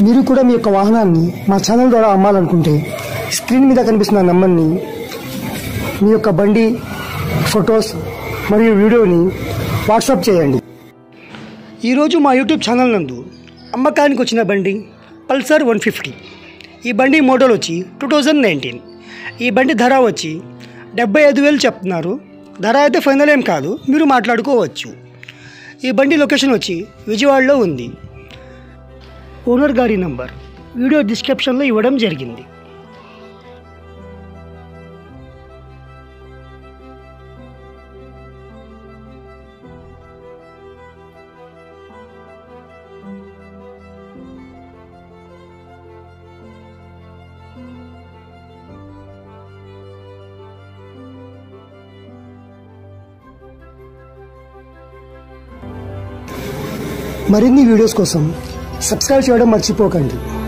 మీరు కూడా మీ యొక్క వాహనాన్ని మా ఛానల్ ద్వారా అమ్మాలనుకుంటే స్క్రీన్ మీద కనిపిస్తున్న నంబర్ని మీ యొక్క బండి ఫొటోస్ మరియు వీడియోని వాట్సాప్ చేయండి ఈరోజు మా యూట్యూబ్ ఛానల్ నందు అమ్మకానికి వచ్చిన బండి పల్సర్ వన్ ఫిఫ్టీ ఈ బండి మోడల్ వచ్చి టూ థౌజండ్ నైన్టీన్ ఈ బండి ధర వచ్చి డెబ్బై ఐదు వేలు చెప్తున్నారు ధర అయితే ఫైనల్ ఏం కాదు మీరు మాట్లాడుకోవచ్చు ఈ బండి లొకేషన్ వచ్చి విజయవాడలో ఉంది ఓనర్ గారి నంబర్ వీడియో డిస్క్రిప్షన్లో ఇవ్వడం జరిగింది మరిన్ని వీడియోస్ కోసం సబ్స్క్రైబ్ చేయడం మర్చిపోకండి